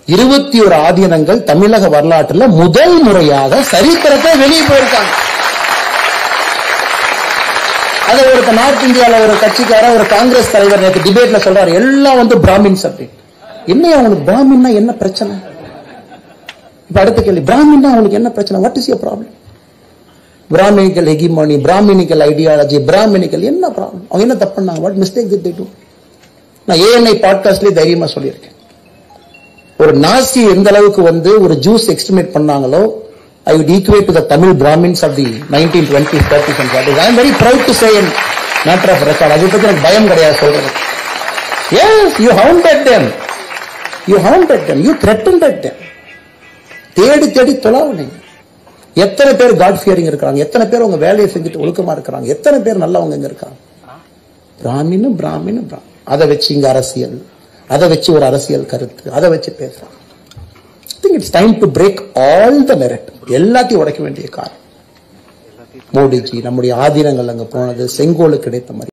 இருபத்தி ஒரு ஆதீனங்கள் தமிழக வரலாற்றுல முதல் முறையாக சரித்திரத்தை வெளியே போயிருக்காங்க அதை ஒரு நார்த் இந்தியால ஒரு கட்சிக்கார ஒரு காங்கிரஸ் தலைவர் நேற்று டிபேட்ல சொல்றாரு எல்லாம் வந்து பிராமின்ஸ் அப்படின்னு என்ன அவனுக்கு பிராமின்னா என்ன பிரச்சனை இப்ப அடுத்த கேள்வி பிராமின்னா அவனுக்கு என்ன பிரச்சனை what is your problem brahminical hegemony brahminical ideology brahminical என்ன ப்ராப்ளம் அவங்க என்ன தப்பு பண்ணாங்க வாட் மிஸ்டேக் திட் டூ நான் ஏஎன்ஐ பாட்காஸ்ட்லயே தைரியமா சொல்லியிருக்கேன் ஒரு நாசி எந்த அளவுக்கு வந்து ஒரு ஜூஸ் எக்ஸ்டிமேட் பண்ணாங்களோ ஐ would equate to the Tamil Brahmins of the 1920s, 30s and 40s. I am very proud to say in matter of record. அதை பத்தி எனக்கு பயம் கிடையாது சொல்றது yes you hounded them you hounded them you threatened them தேடி தேடி தொலாவுனீங்க எத்தனை பேர் காட் ஃபியரிங் இருக்கிறாங்க எத்தனை பேர் உங்க வேலையை செஞ்சுட்டு ஒழுக்கமா இருக்கிறாங்க எத்தனை பேர் நல்லவங்க இங்க இருக்காங்க பிராமின்னு பிராமின்னு பிராமின் அதை வச்சு இங்க அரசியல் அதை வச்சு ஒரு அரசியல் கருத்து அதை வச்சு பேசுறாங்க think it's time to break all the merit எல்லாத்தையும் உடைக்க வேண்டிய காரணம் மோடிஜி நம்முடைய ஆதீனங்கள் அங்க போனது செங்கோலுக்கு கிடைத்த மாதிரி